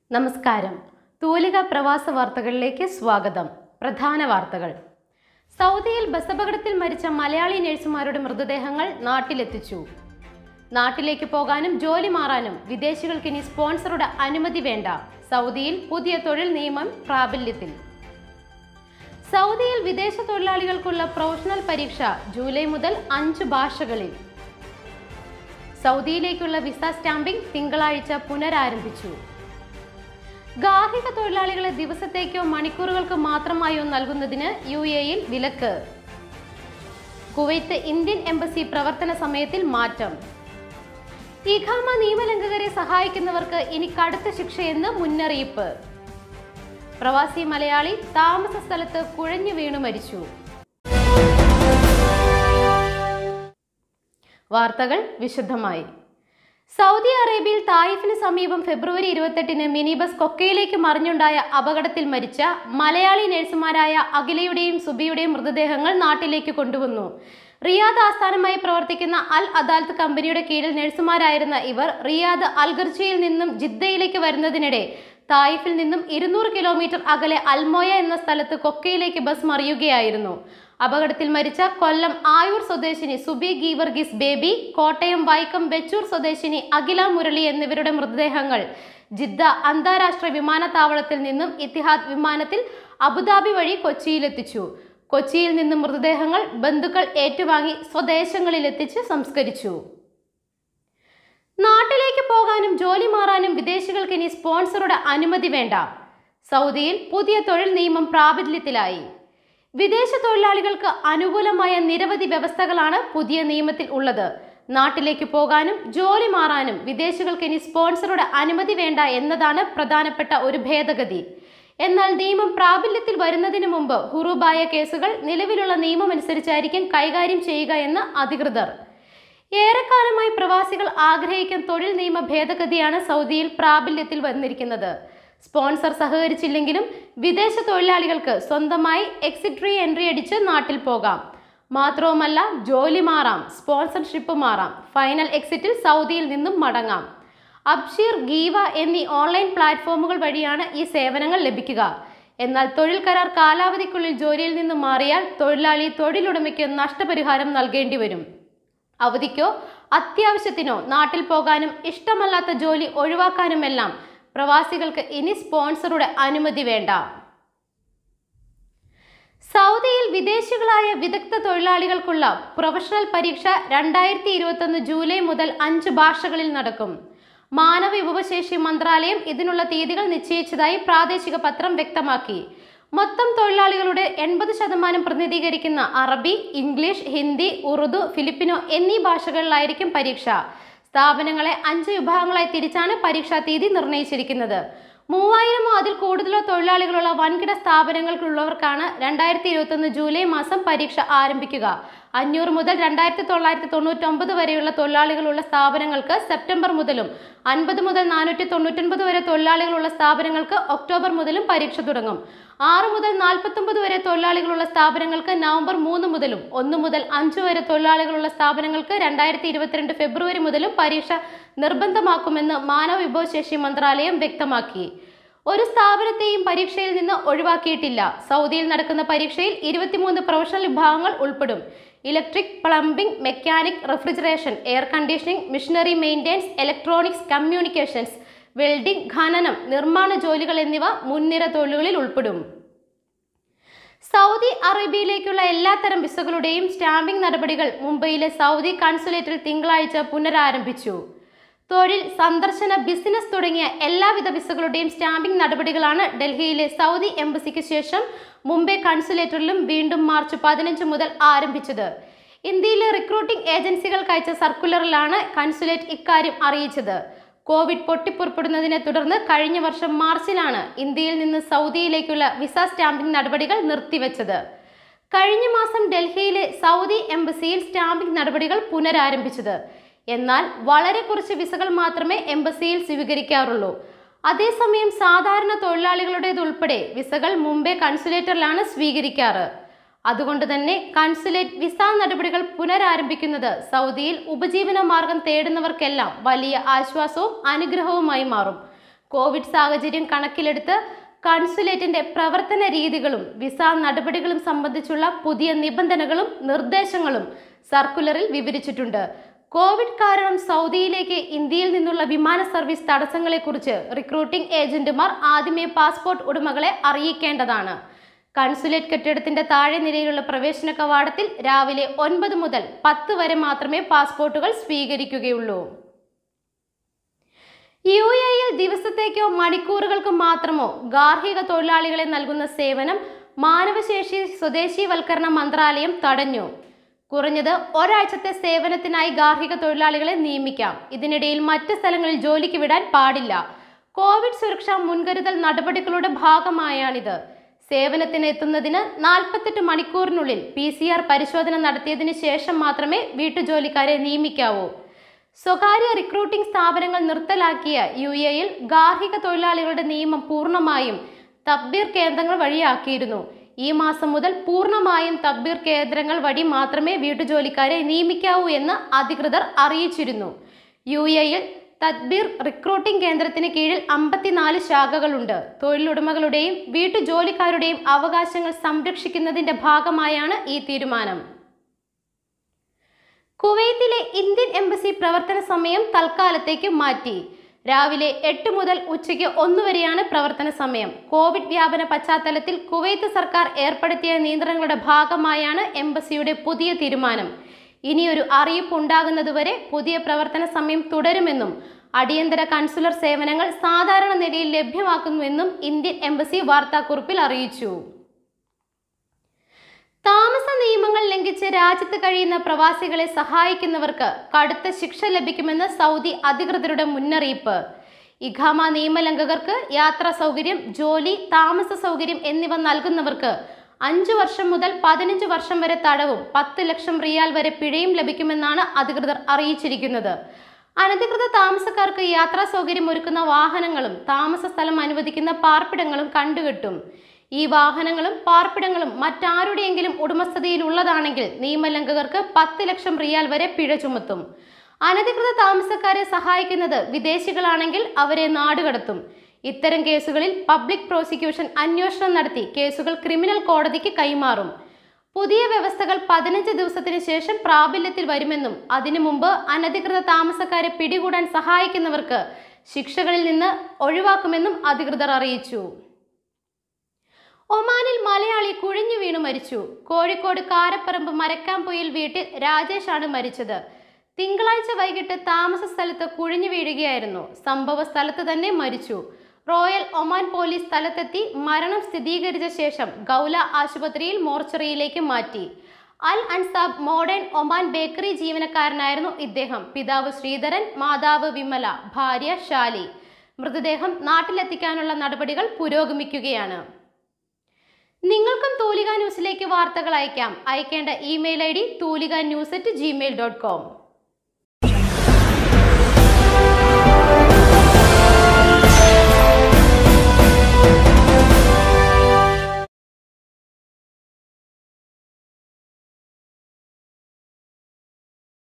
നമസ്കാരം തൂലിക പ്രവാസ വാർത്തകളിലേക്ക് സ്വാഗതം പ്രധാന വാർത്തകൾ സൗദിയിൽ ബസ് അപകടത്തിൽ മരിച്ച മലയാളി നഴ്സുമാരുടെ മൃതദേഹങ്ങൾ നാട്ടിലെത്തിച്ചു നാട്ടിലേക്ക് പോകാനും ജോലി മാറാനും വിദേശികൾക്ക് ഇനി സ്പോൺസറുടെ അനുമതി വേണ്ട സൗദിയിൽ പുതിയ തൊഴിൽ നിയമം പ്രാബല്യത്തിൽ സൗദിയിൽ വിദേശ തൊഴിലാളികൾക്കുള്ള പ്രൊഫഷണൽ പരീക്ഷ ജൂലൈ മുതൽ അഞ്ച് ഭാഷകളിൽ സൗദിയിലേക്കുള്ള വിസ സ്റ്റാമ്പിംഗ് തിങ്കളാഴ്ച പുനരാരംഭിച്ചു ഗാർഹിക തൊഴിലാളികളെ ദിവസത്തേക്കോ മണിക്കൂറുകൾക്ക് മാത്രമായോ നൽകുന്നതിന് യു എയിൽ വിലക്ക് കുവൈത്ത് ഇന്ത്യൻ എംബസി പ്രവർത്തന സമയത്തിൽ മാറ്റം ഇഖാമ നിയമലംഘകരെ സഹായിക്കുന്നവർക്ക് ഇനി കടുത്ത ശിക്ഷയെന്ന് മുന്നറിയിപ്പ് പ്രവാസി മലയാളി താമസ സ്ഥലത്ത് കുഴഞ്ഞു വീണു മരിച്ചു വാർത്തകൾ വിശദമായി സൗദി അറേബ്യയിൽ തായിഫിന് സമീപം ഫെബ്രുവരി ഇരുപത്തെട്ടിന് മിനി ബസ് കൊക്കയിലേക്ക് മറിഞ്ഞുണ്ടായ അപകടത്തിൽ മരിച്ച മലയാളി നഴ്സുമാരായ അഖിലയുടെയും സുബിയുടെയും മൃതദേഹങ്ങൾ നാട്ടിലേക്ക് കൊണ്ടുവന്നു റിയാദ് ആസ്ഥാനമായി പ്രവർത്തിക്കുന്ന അൽ അദാലത്ത് കമ്പനിയുടെ കീഴിൽ നഴ്സുമാരായിരുന്ന ഇവർ റിയാദ് അൽഗർജിയിൽ നിന്നും ജിദ്ദയിലേക്ക് വരുന്നതിനിടെ തായിഫിൽ നിന്നും ഇരുന്നൂറ് കിലോമീറ്റർ അകലെ അൽമോയ എന്ന സ്ഥലത്ത് കൊക്കയിലേക്ക് ബസ് മറിയുകയായിരുന്നു അപകടത്തിൽ മരിച്ച കൊല്ലം ആയൂർ സ്വദേശിനി സുബി ഗീവർഗീസ് ബേബി കോട്ടയം വൈക്കം വെച്ചൂർ സ്വദേശിനി അഖില മുരളി എന്നിവരുടെ മൃതദേഹങ്ങൾ ജിദ്ദ അന്താരാഷ്ട്ര വിമാനത്താവളത്തിൽ നിന്നും ഇത്തിഹാദ് വിമാനത്തിൽ അബുദാബി വഴി കൊച്ചിയിലെത്തിച്ചു കൊച്ചിയിൽ നിന്നും മൃതദേഹങ്ങൾ ബന്ധുക്കൾ ഏറ്റുവാങ്ങി സ്വദേശങ്ങളിലെത്തിച്ച് സംസ്കരിച്ചു നാട്ടിലേക്ക് പോകാനും ജോലി മാറാനും വിദേശികൾക്ക് ഇനി സ്പോൺസറുടെ അനുമതി വേണ്ട സൗദിയിൽ പുതിയ തൊഴിൽ നിയമം പ്രാബല്യത്തിലായി വിദേശ തൊഴിലാളികൾക്ക് അനുകൂലമായ നിരവധി വ്യവസ്ഥകളാണ് പുതിയ നിയമത്തിൽ ഉള്ളത് നാട്ടിലേക്ക് പോകാനും ജോലി മാറാനും വിദേശികൾക്ക് ഇനി സ്പോൺസറുടെ അനുമതി വേണ്ട എന്നതാണ് പ്രധാനപ്പെട്ട ഒരു ഭേദഗതി എന്നാൽ നിയമം പ്രാബല്യത്തിൽ വരുന്നതിന് മുമ്പ് ഹുറൂബായ കേസുകൾ നിലവിലുള്ള നിയമമനുസരിച്ചായിരിക്കും കൈകാര്യം ചെയ്യുക എന്ന് അധികൃതർ ഏറെക്കാലമായി പ്രവാസികൾ ആഗ്രഹിക്കുന്ന തൊഴിൽ നിയമ ഭേദഗതിയാണ് സൗദിയിൽ പ്രാബല്യത്തിൽ വന്നിരിക്കുന്നത് സ്പോൺസർ സഹകരിച്ചില്ലെങ്കിലും വിദേശ തൊഴിലാളികൾക്ക് സ്വന്തമായി എക്സിറ്റ് റീ എൻട്രി അടിച്ച് നാട്ടിൽ പോകാം മാത്രവുമല്ല ജോലി മാറാം സ്പോൺസർഷിപ്പ് മാറാം ഫൈനൽ എക്സിറ്റിൽ സൗദിയിൽ നിന്നും മടങ്ങാം അബ്ഷീർ ഗീവ എന്നീ ഓൺലൈൻ പ്ലാറ്റ്ഫോമുകൾ വഴിയാണ് ഈ സേവനങ്ങൾ ലഭിക്കുക എന്നാൽ തൊഴിൽ കരാർ കാലാവധിക്കുള്ളിൽ ജോലിയിൽ നിന്ന് മാറിയാൽ തൊഴിലാളി തൊഴിലുടമയ്ക്ക് നഷ്ടപരിഹാരം നൽകേണ്ടി വരും അവധിക്കോ അത്യാവശ്യത്തിനോ നാട്ടിൽ പോകാനും ഇഷ്ടമല്ലാത്ത ജോലി ഒഴിവാക്കാനുമെല്ലാം പ്രവാസികൾക്ക് ഇനി സ്പോൺസറുടെ അനുമതി വേണ്ട സൗദിയിൽ വിദേശികളായ വിദഗ്ധ തൊഴിലാളികൾക്കുള്ള പ്രൊഫഷണൽ പരീക്ഷ രണ്ടായിരത്തി ഇരുപത്തൊന്ന് ജൂലൈ മുതൽ അഞ്ച് ഭാഷകളിൽ നടക്കും മാനവ വിഭവശേഷി മന്ത്രാലയം ഇതിനുള്ള തീയതികൾ നിശ്ചയിച്ചതായി പ്രാദേശിക പത്രം വ്യക്തമാക്കി മൊത്തം തൊഴിലാളികളുടെ എൺപത് ശതമാനം പ്രതിനിധീകരിക്കുന്ന അറബി ഇംഗ്ലീഷ് ഹിന്ദി ഉറുദു ഫിലിപ്പിനോ എന്നീ ഭാഷകളിലായിരിക്കും പരീക്ഷ സ്ഥാപനങ്ങളെ അഞ്ച് വിഭാഗങ്ങളായി തിരിച്ചാണ് പരീക്ഷാ തീയതി നിർണയിച്ചിരിക്കുന്നത് മൂവായിരമോ അതിൽ കൂടുതലോ തൊഴിലാളികളുള്ള വൻകിട സ്ഥാപനങ്ങൾക്കുള്ളവർക്കാണ് രണ്ടായിരത്തി ഇരുപത്തൊന്ന് ജൂലൈ മാസം പരീക്ഷ ആരംഭിക്കുക അഞ്ഞൂറ് മുതൽ രണ്ടായിരത്തി തൊള്ളായിരത്തി തൊണ്ണൂറ്റൊമ്പത് വരെയുള്ള തൊഴിലാളികളുള്ള സ്ഥാപനങ്ങൾക്ക് സെപ്റ്റംബർ മുതലും അൻപത് മുതൽ നാനൂറ്റി തൊണ്ണൂറ്റൊൻപത് വരെ തൊഴിലാളികളുള്ള സ്ഥാപനങ്ങൾക്ക് ഒക്ടോബർ മുതലും പരീക്ഷ തുടങ്ങും ആറ് മുതൽ നാൽപ്പത്തൊമ്പത് വരെ തൊഴിലാളികളുള്ള സ്ഥാപനങ്ങൾക്ക് നവംബർ മൂന്ന് മുതലും ഒന്ന് മുതൽ അഞ്ച് വരെ തൊഴിലാളികളുള്ള സ്ഥാപനങ്ങൾക്ക് രണ്ടായിരത്തി ഇരുപത്തിരണ്ട് ഫെബ്രുവരി മുതലും പരീക്ഷ നിർബന്ധമാക്കുമെന്ന് മാനവ വിഭവശേഷി മന്ത്രാലയം വ്യക്തമാക്കി ഒരു സ്ഥാപനത്തെയും പരീക്ഷയിൽ നിന്ന് ഒഴിവാക്കിയിട്ടില്ല സൗദിയിൽ നടക്കുന്ന പരീക്ഷയിൽ ഇരുപത്തിമൂന്ന് പ്രൊഫഷണൽ വിഭാഗങ്ങൾ ഉൾപ്പെടും electric plumbing mechanic refrigeration air conditioning machinery maintenance electronics communications welding ഖനനം നിർമ്മാണ ജോലികൾ എന്നിവ മുൻനിര തൊഴിലുകളിൽ ഉൾപ്പെടും സൗദി അറേബ്യയിലേക്കുള്ള എല്ലാത്തരം വിസകളുടെയും സ്റ്റാമ്പിംഗ് നടപടികൾ മുംബൈയിലെ സൗദി കൺസുലേറ്റിൽ തിങ്കളാഴ്ച പുനരാരംഭിച്ചു തൊഴിൽ സന്ദർശന ബിസിനസ് തുടങ്ങിയ എല്ലാവിധ വിസകളുടെയും സ്റ്റാമ്പിംഗ് നടപടികളാണ് ഡൽഹിയിലെ സൗദി എംബസിക്ക് ശേഷം മുംബൈ കൺസുലേറ്ററിലും വീണ്ടും മാർച്ച് പതിനഞ്ച് മുതൽ ആരംഭിച്ചത് ഇന്ത്യയിലെ റിക്രൂട്ടിംഗ് ഏജൻസികൾക്ക് അയച്ച സർക്കുലറിലാണ് കൺസുലേറ്റ് ഇക്കാര്യം അറിയിച്ചത് കോവിഡ് പൊട്ടിപ്പുറപ്പെടുന്നതിനെ തുടർന്ന് കഴിഞ്ഞ വർഷം മാർച്ചിലാണ് ഇന്ത്യയിൽ നിന്ന് സൗദിയിലേക്കുള്ള വിസ സ്റ്റാമ്പിംഗ് നടപടികൾ നിർത്തിവെച്ചത് കഴിഞ്ഞ മാസം ഡൽഹിയിലെ സൗദി എംബസിയിൽ സ്റ്റാമ്പിംഗ് നടപടികൾ പുനരാരംഭിച്ചത് എന്നാൽ വളരെ കുറച്ച് വിസകൾ മാത്രമേ എംബസിയിൽ സ്വീകരിക്കാറുള്ളൂ അതേസമയം സാധാരണ തൊഴിലാളികളുടേതുൾപ്പെടെ വിസകൾ മുംബൈ കൺസുലേറ്ററിലാണ് സ്വീകരിക്കാറ് അതുകൊണ്ട് തന്നെ കൺസുലേറ്റ് വിസ നടപടികൾ പുനരാരംഭിക്കുന്നത് സൗദിയിൽ ഉപജീവന മാർഗം തേടുന്നവർക്കെല്ലാം വലിയ ആശ്വാസവും അനുഗ്രഹവുമായി മാറും കോവിഡ് സാഹചര്യം കണക്കിലെടുത്ത് കൺസുലേറ്റിന്റെ പ്രവർത്തന രീതികളും വിസ നടപടികളും സംബന്ധിച്ചുള്ള പുതിയ നിബന്ധനകളും നിർദ്ദേശങ്ങളും സർക്കുലറിൽ വിവരിച്ചിട്ടുണ്ട് കോവിഡ് കാരണം സൗദിയിലേക്ക് ഇന്ത്യയിൽ നിന്നുള്ള വിമാന സർവീസ് തടസ്സങ്ങളെക്കുറിച്ച് റിക്രൂട്ടിംഗ് ഏജന്റുമാർ ആദ്യമേ പാസ്പോർട്ട് ഉടമകളെ അറിയിക്കേണ്ടതാണ് കൺസുലേറ്റ് കെട്ടിടത്തിന്റെ താഴെ നിലയിലുള്ള പ്രവേശന കവാടത്തിൽ രാവിലെ ഒൻപത് മുതൽ പത്ത് വരെ മാത്രമേ പാസ്പോർട്ടുകൾ സ്വീകരിക്കുകയുള്ളൂ യു എയിൽ ദിവസത്തേക്കോ മണിക്കൂറുകൾക്കോ മാത്രമോ ഗാർഹിക തൊഴിലാളികളെ നൽകുന്ന സേവനം മാനവശേഷി സ്വദേശീവൽക്കരണ മന്ത്രാലയം തടഞ്ഞു കുറഞ്ഞത് ഒരാഴ്ചത്തെ സേവനത്തിനായി ഗാർഹിക തൊഴിലാളികളെ നിയമിക്കാം ഇതിനിടയിൽ മറ്റ് സ്ഥലങ്ങളിൽ ജോലിക്ക് വിടാൻ പാടില്ല കോവിഡ് സുരക്ഷാ മുൻകരുതൽ നടപടികളുടെ ഭാഗമായാണിത് സേവനത്തിന് എത്തുന്നതിന് നാൽപ്പത്തെട്ട് മണിക്കൂറിനുള്ളിൽ പി സി ആർ പരിശോധന നടത്തിയതിനു ശേഷം മാത്രമേ വീട്ടുജോലിക്കാരെ നിയമിക്കാവൂ സ്വകാര്യ റിക്രൂട്ടിംഗ് സ്ഥാപനങ്ങൾ നിർത്തലാക്കിയ യു എയിൽ ഗാർഹിക തൊഴിലാളികളുടെ നിയമം പൂർണ്ണമായും തബ്ബീർ കേന്ദ്രങ്ങൾ വഴിയാക്കിയിരുന്നു ഈ മാസം മുതൽ പൂർണ്ണമായും തബ്ബീർ കേന്ദ്രങ്ങൾ വഴി മാത്രമേ വീട്ടുജോലിക്കാരെ നിയമിക്കാവൂ എന്ന് അധികൃതർ അറിയിച്ചിരുന്നു യു എയിൽ തദ്ബീർ റിക്രൂട്ടിംഗ് കേന്ദ്രത്തിന് കീഴിൽ അമ്പത്തിനാല് ശാഖകളുണ്ട് തൊഴിലുടമകളുടെയും വീട്ടുജോലിക്കാരുടെയും അവകാശങ്ങൾ സംരക്ഷിക്കുന്നതിന്റെ ഭാഗമായാണ് ഈ തീരുമാനം കുവൈത്തിലെ ഇന്ത്യൻ എംബസി പ്രവർത്തന സമയം തൽക്കാലത്തേക്ക് മാറ്റി രാവിലെ എട്ട് മുതൽ ഉച്ചയ്ക്ക് ഒന്ന് വരെയാണ് പ്രവർത്തന സമയം കോവിഡ് വ്യാപന പശ്ചാത്തലത്തിൽ കുവൈത്ത് സർക്കാർ ഏർപ്പെടുത്തിയ നിയന്ത്രണങ്ങളുടെ ഭാഗമായാണ് എംബസിയുടെ പുതിയ തീരുമാനം ഇനിയൊരു അറിയിപ്പ് ഉണ്ടാകുന്നതുവരെ പുതിയ പ്രവർത്തന സമയം തുടരുമെന്നും അടിയന്തര കൺസുലർ സേവനങ്ങൾ സാധാരണ നിലയിൽ ലഭ്യമാക്കുന്നുവെന്നും ഇന്ത്യൻ എംബസി വാർത്താക്കുറിപ്പിൽ അറിയിച്ചു താമസ നിയമങ്ങൾ ലംഘിച്ച് രാജ്യത്ത് കഴിയുന്ന പ്രവാസികളെ സഹായിക്കുന്നവർക്ക് കടുത്ത ശിക്ഷ ലഭിക്കുമെന്ന് സൗദി അധികൃതരുടെ മുന്നറിയിപ്പ് ഇഖാമ നിയമലംഘകർക്ക് യാത്രാ സൗകര്യം ജോലി താമസ സൗകര്യം എന്നിവ നൽകുന്നവർക്ക് അഞ്ചു വർഷം മുതൽ പതിനഞ്ച് വർഷം വരെ തടവും പത്ത് ലക്ഷം റിയാൽ വരെ പിഴയും ലഭിക്കുമെന്നാണ് അധികൃതർ അറിയിച്ചിരിക്കുന്നത് അനധികൃത താമസക്കാർക്ക് യാത്രാ സൗകര്യം ഒരുക്കുന്ന വാഹനങ്ങളും താമസ സ്ഥലം അനുവദിക്കുന്ന പാർപ്പിടങ്ങളും കണ്ടുകെട്ടും ഈ വാഹനങ്ങളും പാർപ്പിടങ്ങളും മറ്റാരുടെയെങ്കിലും ഉടമസ്ഥതയിലുള്ളതാണെങ്കിൽ നിയമലംഘകർക്ക് പത്ത് ലക്ഷം റിയാൽ വരെ പിഴ ചുമത്തും അനധികൃത താമസക്കാരെ സഹായിക്കുന്നത് വിദേശികളാണെങ്കിൽ അവരെ നാടുകടത്തും ഇത്തരം കേസുകളിൽ പബ്ലിക് പ്രോസിക്യൂഷൻ അന്വേഷണം നടത്തി കേസുകൾ ക്രിമിനൽ കോടതിക്ക് കൈമാറും പുതിയ വ്യവസ്ഥകൾ പതിനഞ്ച് ദിവസത്തിന് ശേഷം പ്രാബല്യത്തിൽ വരുമെന്നും അതിനു മുമ്പ് അനധികൃത താമസക്കാരെ പിടികൂടാൻ സഹായിക്കുന്നവർക്ക് ശിക്ഷകളിൽ നിന്ന് ഒഴിവാക്കുമെന്നും അധികൃതർ അറിയിച്ചു ഒമാനിൽ മലയാളി കുഴിഞ്ഞു വീണു മരിച്ചു കോഴിക്കോട് കാരപ്പറമ്പ് മരക്കാംപൊയിൽ വീട്ടിൽ രാജേഷാണ് മരിച്ചത് തിങ്കളാഴ്ച വൈകിട്ട് താമസ സ്ഥലത്ത് കുഴിഞ്ഞു വീഴുകയായിരുന്നു സംഭവ സ്ഥലത്ത് തന്നെ മരിച്ചു റോയൽ ഒമാൻ പോലീസ് സ്ഥലത്തെത്തി മരണം സ്ഥിരീകരിച്ച ശേഷം ഗൗല ആശുപത്രിയിൽ മോർച്ചറിയിലേക്ക് മാറ്റി Al Ansab modern Oman bakery ജീവനക്കാരനായിരുന്നു ഇദ്ദേഹം പിതാവ് ശ്രീധരൻ മാതാവ് വിമല ഭാര്യ ഷാലി മൃതദേഹം നാട്ടിലെത്തിക്കാനുള്ള നടപടികൾ പുരോഗമിക്കുകയാണ് നിങ്ങൾക്കും തൂലിക ന്യൂസിലേക്ക് വാർത്തകൾ അയക്കാം അയക്കേണ്ട email I D Thoolika news at Gmail dot com